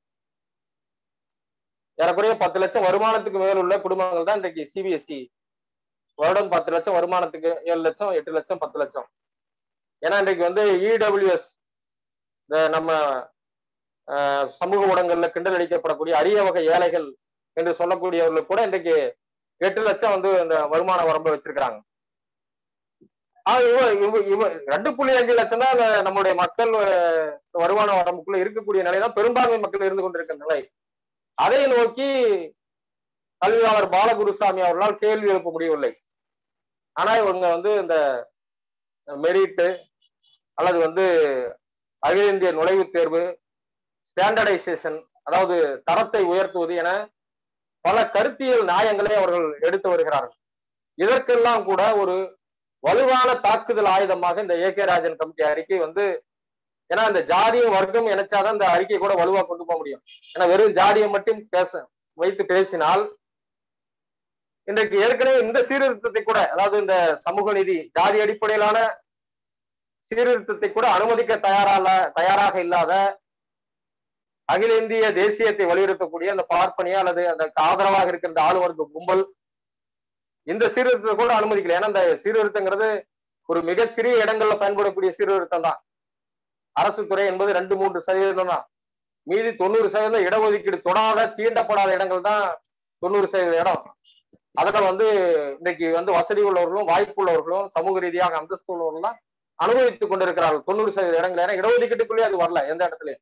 ஏறக்குறைய பத்து லட்சம் வருமானத்துக்கு மேல் உள்ள குடும்பங்கள் தான் இன்றைக்கு சிபிஎஸ்சி வருடம் பத்து லட்சம் வருமானத்துக்கு ஏழு லட்சம் எட்டு லட்சம் பத்து லட்சம் ஏன்னா இன்றைக்கு வந்து இடபிள்யூஎஸ் இந்த நம்ம சமூக ஊடகங்கள்ல கிண்டல் அடிக்கப்படக்கூடிய அரிய வகை ஏழைகள் என்று சொல்லக்கூடியவர்களுக்கு கூட இன்றைக்கு எட்டு லட்சம் வந்து இந்த வருமான வரம்பு வச்சிருக்கிறாங்க இவ இவ இவ ரெண்டு புள்ளி அஞ்சு லட்சம் தான் நம்மளுடைய மக்கள் வருமான வரம்புக்குள்ள இருக்கக்கூடிய நிலை தான் பெரும்பான்மை மக்கள் இருந்து கொண்டிருக்கிற நிலை அதை நோக்கி கல்வியாளர் பாலகுருசாமி அவர்களால் கேள்வி எழுப்ப முடியவில்லை ஆனா இவங்க வந்து இந்த மெரிட்டு அல்லது வந்து அகில இந்திய நுழைவுத் தேர்வு ஸ்டாண்டர்டைசேஷன் அதாவது தரத்தை உயர்த்துவது என பல கருத்தியல் நியாயங்களை அவர்கள் எடுத்து வருகிறார்கள் இதற்கெல்லாம் கூட ஒரு வலுவான தாக்குதல் ஆயுதமாக இந்த ஏ கே ராஜன் கமிட்டி அறிக்கை வந்து ஏன்னா இந்த ஜாதியும் வர்க்கம் இணைச்சாதான் இந்த அறிக்கை கூட வலுவா கொண்டு போக முடியும் ஏன்னா வெறும் ஜாதியை மட்டும் பேச வைத்து பேசினால் இன்றைக்கு ஏற்கனவே இந்த சீர்திருத்தத்தை கூட அதாவது இந்த சமூக நீதி ஜாதி அடிப்படையிலான சீர்திருத்தத்தை கூட அனுமதிக்க தயாரால தயாராக இல்லாத அகில இந்திய தேசியத்தை வலியுறுத்தக்கூடிய அந்த பார்ப்பனியா அல்லது அந்த ஆதரவாக இருக்கிற இந்த ஆளுவர்க்க கும்பல் இந்த சீர்திருத்தத்தை கூட அனுமதிக்கல ஏன்னா இந்த சீர்திருத்தங்கிறது ஒரு மிக சிறிய இடங்கள்ல பயன்படக்கூடிய சீர்திருத்தம் தான் அரசு துறை என்பது ரெண்டு மூன்று சதவீதம் தான் மீதி தொண்ணூறு சதவீதம் இடஒதுக்கீடு தொடாத தீண்டப்படாத இடங்கள் தான் தொண்ணூறு சதவீத இடம் அதனால் வந்து இன்னைக்கு வந்து வசதி உள்ளவர்களும் வாய்ப்பு உள்ளவர்களும் சமூக ரீதியாக அந்தஸ்து உள்ளவர்களும் அனுபவித்துக் கொண்டிருக்கிறார்கள் தொண்ணூறு சதவீத இடங்கள் ஏன்னா இடஒதுக்கீட்டுக்குள்ளேயே அது வரல எந்த இடத்துலயும்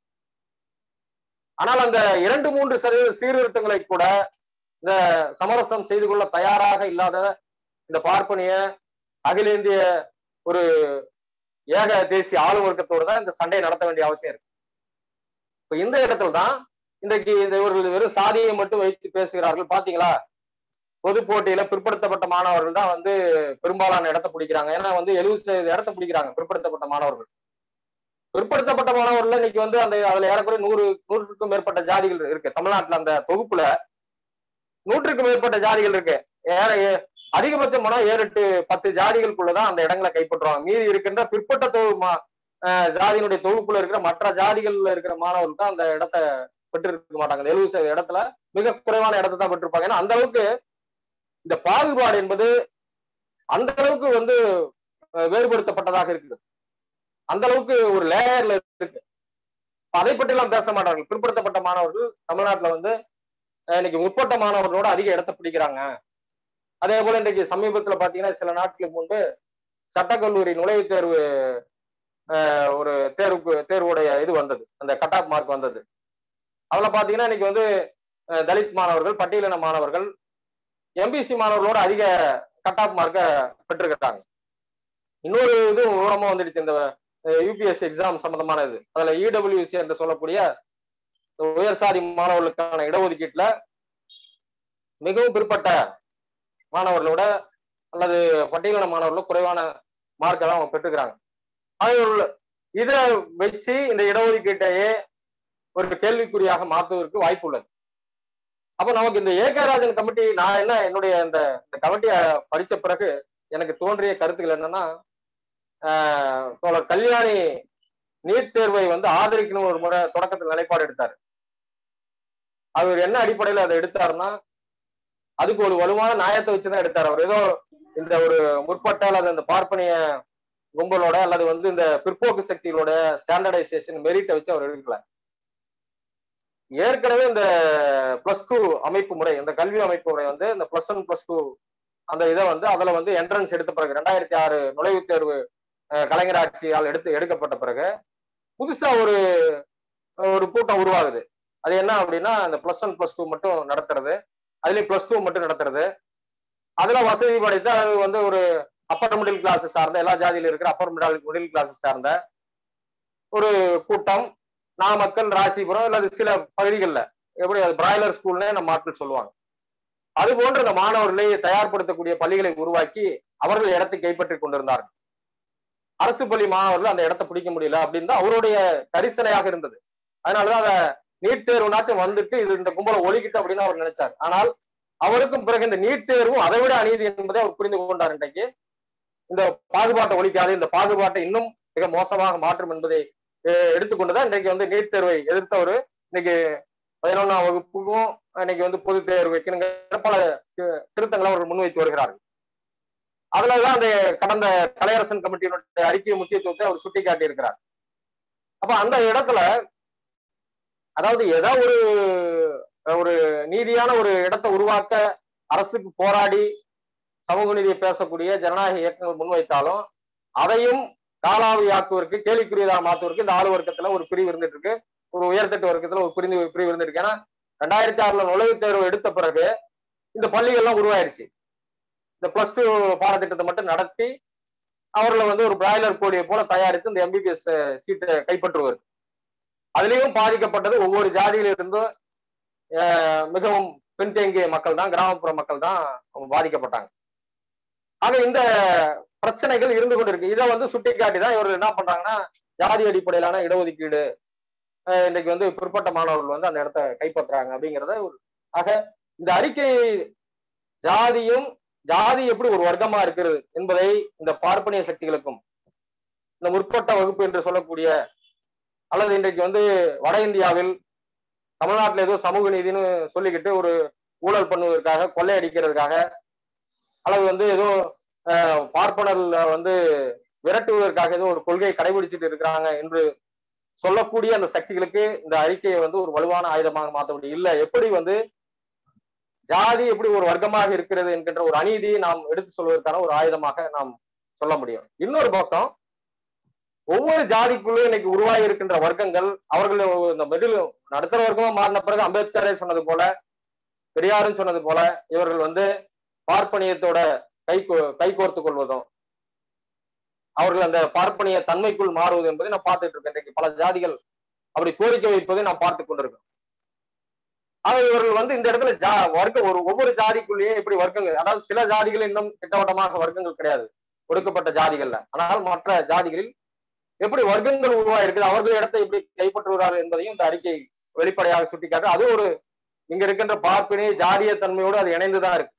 ஆனால் அந்த இரண்டு மூன்று சதவீத சீர்திருத்தங்களை கூட இந்த சமரசம் செய்து கொள்ள தயாராக இல்லாத இந்த பார்ப்பனிய அகில இந்திய ஒரு ஏக தேசிய ஆளும் வர்க்கத்தோடு தான் இந்த சண்டையை நடத்த வேண்டிய அவசியம் இருக்கு இப்ப இந்த இடத்துல தான் இன்றைக்கு இந்த இவர்கள் வெறும் சாதியை மட்டும் வைத்து பேசுகிறார்கள் பாத்தீங்களா பொது போட்டியில பிற்படுத்தப்பட்ட மாணவர்கள் தான் வந்து பெரும்பாலான இடத்த பிடிக்கிறாங்க ஏன்னா வந்து எழுபது சதவீத இடத்த பிடிக்கிறாங்க பிற்படுத்தப்பட்ட மாணவர்கள் பிற்படுத்தப்பட்ட மாணவர்கள் இன்னைக்கு வந்து அந்த அதுல ஏறக்குறைய நூறு நூற்றுக்கும் மேற்பட்ட ஜாதிகள் இருக்கு தமிழ்நாட்டுல அந்த தொகுப்புல நூற்றுக்கும் மேற்பட்ட ஜாதிகள் இருக்கு ஏற அதிகபட்சம் போனா ஏழு எட்டு பத்து ஜாதிகளுக்குள்ளதான் அந்த இடங்களை கைப்பற்றுவாங்க மீதி இருக்கின்ற பிற்பட்ட தொகு ஜாதியினுடைய தொகுப்புல இருக்கிற மற்ற ஜாதிகள்ல இருக்கிற மாணவர்கள் தான் அந்த இடத்த பெற்றிருக்க மாட்டாங்க அந்த எழுபது சதவீத இடத்துல மிக குறைவான இடத்தை தான் பெற்றிருப்பாங்க ஏன்னா அந்த அளவுக்கு இந்த பாகுபாடு என்பது அந்த அளவுக்கு வந்து வேறுபடுத்தப்பட்டதாக இருக்குது அந்த அளவுக்கு ஒரு லேயர்ல இருக்கு அதை பற்றி எல்லாம் பேச மாட்டார்கள் பிற்படுத்தப்பட்ட மாணவர்கள் தமிழ்நாட்டுல வந்து இன்னைக்கு முற்பட்ட மாணவர்களோட அதிக இடத்தை பிடிக்கிறாங்க அதே போல இன்றைக்கு சமீபத்துல பாத்தீங்கன்னா சில நாட்களுக்கு முன்பு சட்டக்கல்லூரி நுழைவுத் தேர்வு ஒரு தேர்வுக்கு தேர்வுடைய இது வந்தது அந்த கட் ஆஃப் மார்க் வந்தது அதுல பாத்தீங்கன்னா இன்னைக்கு வந்து தலித் மாணவர்கள் பட்டியலின மாணவர்கள் எம்பிசி மாணவர்களோட அதிக கட் ஆஃப் மார்க்கை பெற்றிருக்கிறாங்க இன்னொரு இது விவரமா வந்துடுச்சு இந்த யூபிஎஸ்சி எக்ஸாம் சம்பந்தமான இது அதுல இடபிள்யூசி என்று சொல்லக்கூடிய உயர் சாதி மாணவர்களுக்கான இடஒதுக்கீட்டுல மிகவும் பிற்பட்ட மாணவர்களோட அல்லது பட்டியலின மாணவர்களோட குறைவான மார்க்கை தான் அவங்க பெற்றுக்கிறாங்க இதை வச்சு இந்த இடஒதுக்கீட்டையே ஒரு கேள்விக்குறியாக மாற்றுவதற்கு வாய்ப்பு உள்ளது அப்ப நமக்கு இந்த ஏகராஜன் கமிட்டி நான் என்ன என்னுடைய இந்த இந்த கமிட்டியை படிச்ச பிறகு எனக்கு தோன்றிய கருத்துக்கள் என்னன்னா தோழர் கல்யாணி நீட் தேர்வை வந்து ஆதரிக்கணும் ஒரு முறை தொடக்கத்தில் நிலைப்பாடு எடுத்தாரு அவர் என்ன அடிப்படையில் அதை எடுத்தாருன்னா அதுக்கு ஒரு வலுவான நியாயத்தை வச்சுதான் எடுத்தார் அவர் ஏதோ இந்த ஒரு முற்பட்ட அல்லது இந்த பார்ப்பனிய கும்பலோட அல்லது வந்து இந்த பிற்போக்கு சக்திகளோட ஸ்டாண்டர்டைசேஷன் மெரிட்டை வச்சு அவர் எடுக்கல ஏற்கனவே இந்த பிளஸ் டூ அமைப்பு முறை இந்த கல்வி அமைப்பு முறை வந்து இந்த பிளஸ் ஒன் பிளஸ் டூ அந்த இதை வந்து அதுல வந்து என்ட்ரன்ஸ் எடுத்த பிறகு ரெண்டாயிரத்தி ஆறு நுழைவுத் தேர்வு அஹ், கலைஞர் ஆட்சியால் எடுத்து எடுக்கப்பட்ட பிறகு புதுசா ஒரு ஒரு கூட்டம் உருவாகுது அது என்ன அப்படின்னா இந்த பிளஸ் ஒன் பிளஸ் டூ மட்டும் நடத்துறது அதுலயும் பிளஸ் டூ மட்டும் நடத்துறது அதுல வசதி படைத்த அது வந்து ஒரு அப்பர் மிடில் கிளாஸ் சார்ந்த எல்லா ஜாதியில இருக்கிற அப்பர் மிடில் மிடில் கிளாஸ் சார்ந்த ஒரு கூட்டம் நாமக்கல் ராசிபுரம் அல்லது சில பகுதிகளில் எப்படி அது பிராய்லர் ஸ்கூல்னே நம்ம ஆட்கள் சொல்லுவாங்க அது போன்ற இந்த மாணவர்களை தயார்படுத்தக்கூடிய பள்ளிகளை உருவாக்கி அவர்கள் இடத்தை கைப்பற்றிக் கொண்டிருந்தார்கள் அரசு பள்ளி மாணவர்கள் அந்த இடத்தை பிடிக்க முடியல அப்படின்னு தான் அவருடைய கரிசனையாக இருந்தது அதனாலதான் அந்த நீட் தேர்வுனாச்சும் வந்துட்டு இது இந்த கும்பலை ஒழிக்கிட்டு அப்படின்னு அவர் நினைச்சார் ஆனால் அவருக்கும் பிறகு இந்த நீட் தேர்வும் அதை விட அநீதி என்பதை அவர் புரிந்து கொண்டார் இன்றைக்கு இந்த பாகுபாட்டை ஒழிக்காது இந்த பாகுபாட்டை இன்னும் மிக மோசமாக மாற்றும் என்பதை அஹ், எடுத்துக்கொண்டுதான் இன்றைக்கு வந்து நீட் தேர்வை எதிர்த்தவர் இன்னைக்கு பதினொன்னாம் வகுப்புக்கும் இன்னைக்கு வந்து பொது தேர்வு வைக்கணுங்கிற பல தி- திருத்தங்களை அவர்கள் முன்வைத்து வருகிறார்கள் அதுலதான் அந்த கடந்த கலையரசன் கமிட்டியினுடைய அறிக்கை முக்கியத்துவத்தை அவர் சுட்டிக்காட்டி இருக்கிறார் அப்ப அந்த இடத்துல அதாவது ஏதோ ஒரு ஒரு நீதியான ஒரு இடத்தை உருவாக்க அரசுக்கு போராடி சமூக நீதியை பேசக்கூடிய ஜனநாயக இயக்கங்கள் முன்வைத்தாலும் அதையும் காலாவியாக்குவதற்கு கேலிக்குரியதாக மாற்றுவதற்கு இந்த ஆளு வர்க்கத்துல ஒரு பிரிவு இருந்துட்டு இருக்கு ஒரு உயர்தட்டு வர்க்கத்துல ஒரு பிரிவு பிரிவு இருந்திருக்கு ஏன்னா ரெண்டாயிரத்தி ஆறுல நுழைவுத் தேர்வு எடுத்த பிறகு இந்த பள்ளிகள்லாம் உருவாயிருச்சு இந்த பிளஸ் டூ பாடத்திட்டத்தை மட்டும் நடத்தி அவர்களை வந்து ஒரு பிராய்லர் கோழியை போல தயாரித்து இந்த எம்பிபிஎஸ் சீட்டை கைப்பற்றுவது அதுலயும் பாதிக்கப்பட்டது ஒவ்வொரு ஜாதியில இருந்தும் அஹ், மிகவும் பின்தங்கிய மக்கள் தான் கிராமப்புற மக்கள் தான் பாதிக்கப்பட்டாங்க ஆக இந்த பிரச்சனைகள் இருந்து கொண்டிருக்கு இதை வந்து சுட்டிக்காட்டி தான் இவர்கள் என்ன பண்றாங்கன்னா ஜாதி அடிப்படையிலான இடஒதுக்கீடு அஹ், இன்னைக்கு வந்து பிற்பட்ட மாணவர்கள் வந்து அந்த இடத்த கைப்பற்றுறாங்க அப்படிங்கிறத ஒரு ஆக இந்த அறிக்கை ஜாதியும் ஜாதி எப்படி ஒரு வர்க்கமா இருக்கிறது என்பதை இந்த பார்ப்பனிய சக்திகளுக்கும் இந்த முற்பட்ட வகுப்பு என்று சொல்லக்கூடிய அல்லது இன்றைக்கு வந்து வட இந்தியாவில் தமிழ்நாட்டில் ஏதோ சமூக நீதினு சொல்லிக்கிட்டு ஒரு ஊழல் பண்ணுவதற்காக கொள்ளையடிக்கிறதுக்காக அல்லது வந்து ஏதோ அஹ், பார்ப்பனர்ல வந்து விரட்டுவதற்காக ஏதோ ஒரு கொள்கையை கடைபிடிச்சிட்டு இருக்கிறாங்க என்று சொல்லக்கூடிய அந்த சக்திகளுக்கு இந்த அறிக்கையை வந்து ஒரு வலுவான ஆயுதமாக மாற்ற முடியும் இல்ல எப்படி வந்து ஜாதி எப்படி ஒரு வர்க்கமாக இருக்கிறது என்கின்ற ஒரு அநீதியை நாம் எடுத்து சொல்வதற்கான ஒரு ஆயுதமாக நாம் சொல்ல முடியும் இன்னொரு பக்கம் ஒவ்வொரு ஜாதிக்குள்ளும் இன்னைக்கு உருவாகி இருக்கின்ற வர்க்கங்கள் அவர்கள் இந்த மிடில் நடுத்தர வர்க்கமா மாறின பிறகு அம்பேத்கரே சொன்னது போல பெரியாரும் சொன்னது போல இவர்கள் வந்து பார்ப்பனியத்தோட கை கைகோர்த்து கொள்வதும் அவர்கள் அந்த பார்ப்பனிய தன்மைக்குள் மாறுவது என்பதை நான் பார்த்துட்டு இருக்கேன் இன்றைக்கு பல ஜாதிகள் அப்படி கோரிக்கை வைப்பதை நான் பார்த்து கொண்டிருக்கேன் ஆக இவர்கள் வந்து இந்த இடத்துல ஜா வர்க்க ஒரு ஒவ்வொரு ஜாதிக்குள்ளேயே இப்படி வர்க்கங்கள் அதாவது சில ஜாதிகள் இன்னும் திட்டவட்டமாக வர்க்கங்கள் கிடையாது ஒடுக்கப்பட்ட ஜாதிகள்ல ஆனால் மற்ற ஜாதிகளில் எப்படி வர்க்கங்கள் உருவாயிருக்குது அவர்கள் இடத்தை எப்படி கைப்பற்றுகிறார்கள் என்பதையும் இந்த அறிக்கை வெளிப்படையாக சுட்டிக்காட்டு அது ஒரு இங்க இருக்கின்ற பார்ப்பினை ஜாதிய தன்மையோடு அது இணைந்துதான் இருக்கு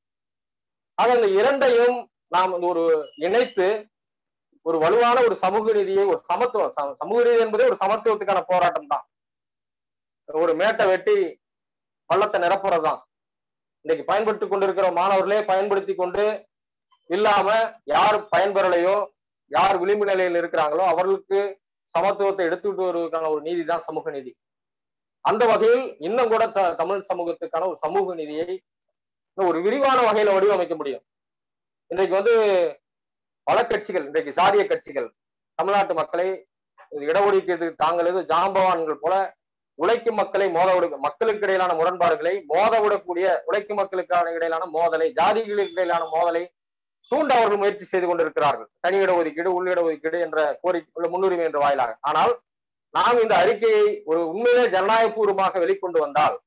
ஆக இந்த இரண்டையும் நாம் இந்த ஒரு இணைத்து ஒரு வலுவான ஒரு சமூக நீதியை ஒரு சமத்துவம் ச- சமூக நீதி என்பதே ஒரு சமத்துவத்துக்கான போராட்டம் தான் ஒரு மேட்டை வெட்டி பள்ளத்தை நிரப்புறதுதான் இன்னைக்கு பயன்படுத்தி கொண்டிருக்கிற மாணவர்களே பயன்படுத்தி கொண்டு இல்லாம யார் பயன்பெறலையோ யார் விளிம்பு நிலையில் இருக்கிறாங்களோ அவர்களுக்கு சமத்துவத்தை எடுத்துட்டு வருவதற்கான ஒரு நீதி தான் சமூக நீதி அந்த வகையில் இன்னும் கூட த- தமிழ் சமூகத்துக்கான ஒரு சமூக நீதியை இன்னும் ஒரு விரிவான வகையில வடிவமைக்க முடியும் இன்றைக்கு வந்து பல கட்சிகள் இன்றைக்கு சாதிய கட்சிகள் தமிழ்நாட்டு மக்களை இடஒதுக்கீடு தாங்கள் எது ஜாம்பவான்கள் போல உழைக்கும் மக்களை மோத விட மக்களுக்கு இடையிலான முரண்பாடுகளை மோத விடக்கூடிய உழைக்கும் மக்களுக்கான இடையிலான மோதலை ஜாதிகளுக்கு இடையிலான மோதலை தூண்ட அவர்கள் முயற்சி செய்து கொண்டிருக்கிறார்கள் தனி இடஒதுக்கீடு உள் இடஒதுக்கீடு என்ற கோரிக்கை முன்னுரிமை என்ற வாயிலாக ஆனால் நாம் இந்த அறிக்கையை ஒரு உண்மையிலே ஜனநாயகபூர்வமாக வெளிக்கொண்டு வந்தால்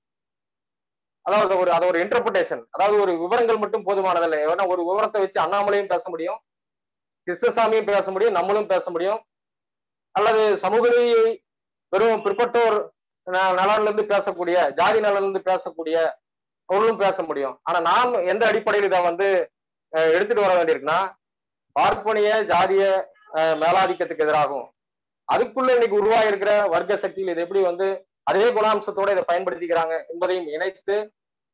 அதாவது ஒரு அது ஒரு இன்டர்பிரேஷன் அதாவது ஒரு விவரங்கள் மட்டும் போதுமானதில்லை ஏன்னா ஒரு விவரத்தை வச்சு அண்ணாமலையும் பேச முடியும் கிருஷ்ணசாமியும் பேச முடியும் நம்மளும் பேச முடியும் அல்லது சமூக நீதியை வெறும் பிற்பட்டோர் ந- நலன்ல இருந்து பேசக்கூடிய ஜாதி நலன்ல இருந்து பேசக்கூடிய அவர்களும் பேச முடியும் ஆனா நாம் எந்த அடிப்படையில் இதை வந்து அஹ், எடுத்துட்டு வர வேண்டியிருக்குன்னா பார்ப்பனிய ஜாதிய அஹ், மேலாதிக்கத்துக்கு எதிராகும் அதுக்குள்ள இன்னைக்கு உருவாகி இருக்கிற வர்க்க சக்திகள் இது எப்படி வந்து அதே குணாம்சத்தோட இதை பயன்படுத்திக்கிறாங்க என்பதையும் இணைத்து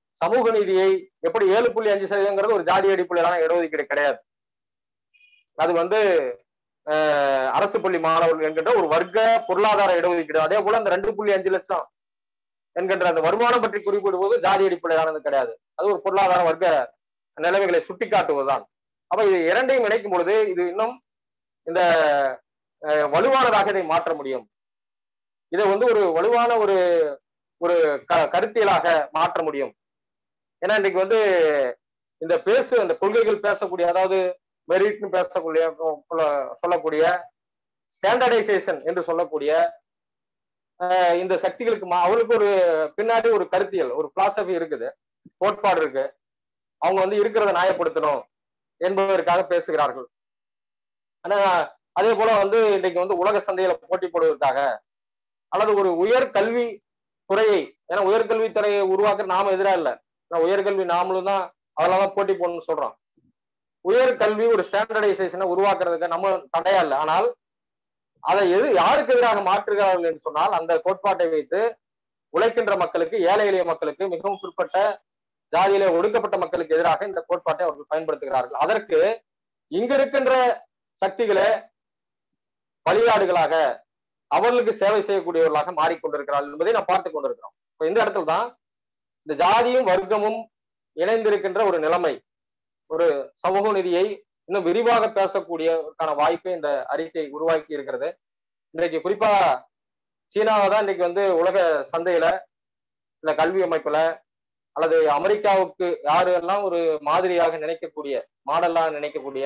சமூக நீதியை எப்படி ஏழு புள்ளி அஞ்சு சதவீதங்கிறது ஒரு ஜாதி அடிப்படையிலான இடஒதுக்கீடு கிடையாது அது வந்து அஹ், அரசு பள்ளி மாணவர்கள் என்கின்ற ஒரு வர்க்க பொருளாதார இடஒதுக்கீடு அதே போல அந்த ரெண்டு புள்ளி அஞ்சு லட்சம் என்கின்ற அந்த வருமானம் பற்றி குறிப்பிடுவது ஜாதி அடிப்படையிலானது கிடையாது அது ஒரு பொருளாதார வர்க்க நிலைமைகளை சுட்டிக்காட்டுவதுதான் அப்ப இது இரண்டையும் இணைக்கும் பொழுது இது இன்னும் இந்த அஹ், வலுவானதாக இதை மாற்ற முடியும் இதை வந்து ஒரு வலுவான ஒரு ஒரு க கருத்தியலாக மாற்ற முடியும் ஏன்னா இன்னைக்கு வந்து இந்த பேசு அந்த கொள்கைகள் பேசக்கூடிய அதாவது மெரிட்னு பேசக்கூடிய சொல்ல- சொல்லக்கூடிய ஸ்டாண்டர்டைசேஷன் என்று சொல்லக்கூடிய அஹ், இந்த சக்திகளுக்கு மா- அவங்களுக்கு ஒரு பின்னாடி ஒரு கருத்தியல் ஒரு பிலாசபி இருக்குது கோட்பாடு இருக்கு அவங்க வந்து இருக்கிறத நியாயப்படுத்தணும் என்பதற்காக பேசுகிறார்கள் ஆனா அதே போல வந்து இன்னைக்கு வந்து உலக சந்தையில போட்டி போடுவதற்காக அல்லது ஒரு உயர் கல்வி துறையை ஏன்னா உயர்கல்வி துறையை உருவாக்க நாம எதிரா இல்ல ஆனா உயர்கல்வி நாமளும் தான் அதெல்லாம் தான் போட்டி போடணும்னு சொல்றோம் உயர்கல்வி ஒரு ஸ்டாண்டர்டைசேஷனை உருவாக்குறதுக்கு நம்ம தடையா இல்லை ஆனால் அதை எது யாருக்கு எதிராக மாற்றுகிறார்கள் என்று சொன்னால் அந்த கோட்பாட்டை வைத்து உழைக்கின்ற மக்களுக்கு ஏழை எளிய மக்களுக்கு மிகவும் பிற்பட்ட ஜாதியிலே ஒடுக்கப்பட்ட மக்களுக்கு எதிராக இந்த கோட்பாட்டை அவர்கள் பயன்படுத்துகிறார்கள் அதற்கு இங்க இருக்கின்ற சக்திகளே பலியாடுகளாக அவர்களுக்கு சேவை செய்யக்கூடியவர்களாக மாறிக்கொண்டிருக்கிறார்கள் என்பதை நாம் பார்த்து கொண்டிருக்கிறோம் இப்ப இந்த இடத்துல தான் இந்த ஜாதியும் வர்க்கமும் இணைந்திருக்கின்ற ஒரு நிலைமை ஒரு சமூக நிதியை இன்னும் விரிவாக பேசக்கூடியதற்கான வாய்ப்பை இந்த அறிக்கை உருவாக்கி இருக்கிறது இன்றைக்கு குறிப்பா சீனாவை தான் இன்னைக்கு வந்து உலக சந்தையில இந்த கல்வி அமைப்புல அல்லது அமெரிக்காவுக்கு யாரு எல்லாம் ஒரு மாதிரியாக நினைக்கக்கூடிய மாடலாக நினைக்கக்கூடிய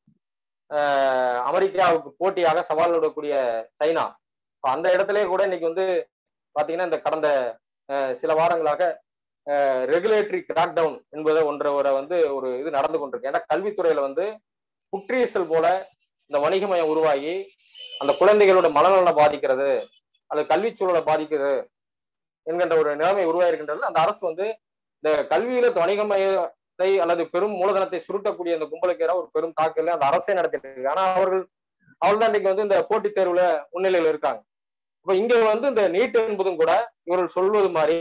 ஆஹ் அமெரிக்காவுக்கு போட்டியாக சவால் விடக்கூடிய சைனா இப்ப அந்த இடத்திலே கூட இன்னைக்கு வந்து பாத்தீங்கன்னா இந்த கடந்த ஆஹ் சில வாரங்களாக ரெகுலேட்டரி கிராக் டவுன் என்பதை ஒன்றை ஒரு வந்து ஒரு இது நடந்து கொண்டிருக்கு ஏன்னா கல்வித்துறையில வந்து குற்றீசல் போல இந்த வணிகமயம் உருவாகி அந்த குழந்தைகளோட மனநலனை பாதிக்கிறது அல்லது கல்வி சூழலை பாதிக்கிறது என்கின்ற ஒரு நிலைமை உருவாயிருக்கின்றது அந்த அரசு வந்து இந்த கல்வியில வணிகமயத்தை அல்லது பெரும் மூலதனத்தை சுருட்டக்கூடிய இந்த கும்பலுக்கு எதிராக ஒரு பெரும் தாக்கல அந்த அரசே நடத்திட்டு இருக்கு ஆனா அவர்கள் அவள் தான் இன்னைக்கு வந்து இந்த போட்டித் தேர்வுல முன்னிலையில இருக்காங்க இப்ப இங்க வந்து இந்த நீட் என்பதும் கூட இவர்கள் சொல்வது மாதிரி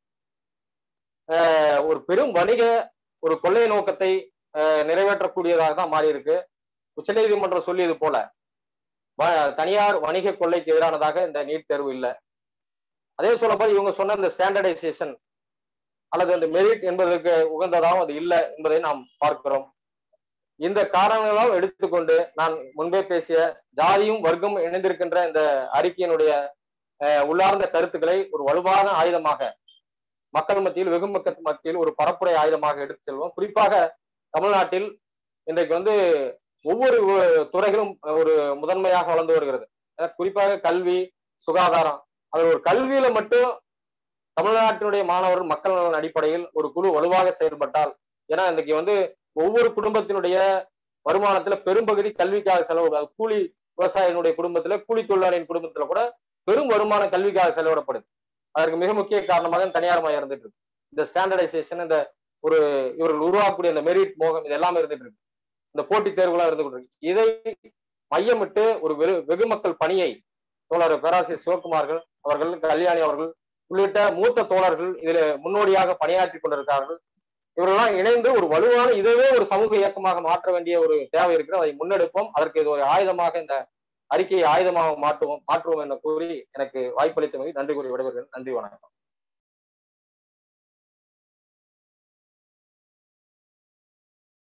ஆஹ் ஒரு பெரும் வணிக ஒரு கொள்ளை நோக்கத்தை ஆஹ் நிறைவேற்றக்கூடியதாக தான் மாறி இருக்கு உச்சநீதிமன்றம் சொல்லியது போல வ- தனியார் வணிக கொள்ளைக்கு எதிரானதாக இந்த நீட் தேர்வு இல்லை அதே சொல்ல போய் இவங்க சொன்ன இந்த ஸ்டாண்டர்டைசேஷன் அல்லது அந்த மெரிட் என்பதற்கு உகந்ததாகவும் அது இல்லை என்பதை நாம் பார்க்கிறோம் இந்த காரணங்களாம் எடுத்துக்கொண்டு நான் முன்பே பேசிய ஜாதியும் வர்க்கம் இணைந்திருக்கின்ற இந்த அறிக்கையினுடைய அஹ், உள்ளார்ந்த கருத்துக்களை ஒரு வலுவான ஆயுதமாக மக்கள் மத்தியில் வெகு மக்கள் மத்தியில் ஒரு பரப்புரை ஆயுதமாக எடுத்து செல்வோம் குறிப்பாக தமிழ்நாட்டில் இன்றைக்கு வந்து ஒவ்வொரு அஹ், துறைகளும் ஒரு முதன்மையாக வளர்ந்து வருகிறது அஹ், குறிப்பாக கல்வி சுகாதாரம் அது ஒரு கல்வியில மட்டும் தமிழ்நாட்டினுடைய மாணவர்கள் மக்கள் நலன் அடிப்படையில் ஒரு குழு வலுவாக செயல்பட்டால் ஏன்னா இன்னைக்கு வந்து ஒவ்வொரு குடும்பத்தினுடைய வருமானத்துல பெரும்பகுதி கல்விக்காக செலவு அது கூலி விவசாயினுடைய குடும்பத்துல கூலி தொழிலாளியின் குடும்பத்துல கூட பெரும் வருமானம் கல்விக்காக செலவிடப்படுது அதற்கு மிக முக்கிய காரணமாக தனியார் மயம் இருந்துட்டு இருக்கு இந்த ஸ்டாண்டர்டைசேஷன் இந்த ஒரு இவர்கள் உருவாக்கக்கூடிய இந்த மெரிட் மோகம் இது எல்லாமே இருந்துட்டு இருக்கு இந்த போட்டித் தேர்வுகளா இருந்து கொண்டிருக்கு இதை மையமிட்டு ஒரு வெகு வெகு மக்கள் பணியை தோழர் பேராசிரியர் சிவகுமார்கள் அவர்கள் கல்யாணி அவர்கள் உள்ளிட்ட மூத்த தோழர்கள் இதுல முன்னோடியாக பணியாற்றி கொண்டிருக்கிறார்கள் இவரெல்லாம் இணைந்து ஒரு வலுவான இதுவே ஒரு சமூக இயக்கமாக மாற்ற வேண்டிய ஒரு தேவை இருக்கிறது அதை முன்னெடுப்போம் அதற்கு இது ஒரு ஆயுதமாக இந்த அறிக்கையை ஆயுதமாக மாற்றுவோம் மாற்றுவோம் என கூறி எனக்கு வாய்ப்பளித்தமைக்கு நன்றி கூறி விடைபெறுகிறேன் நன்றி வணக்கம்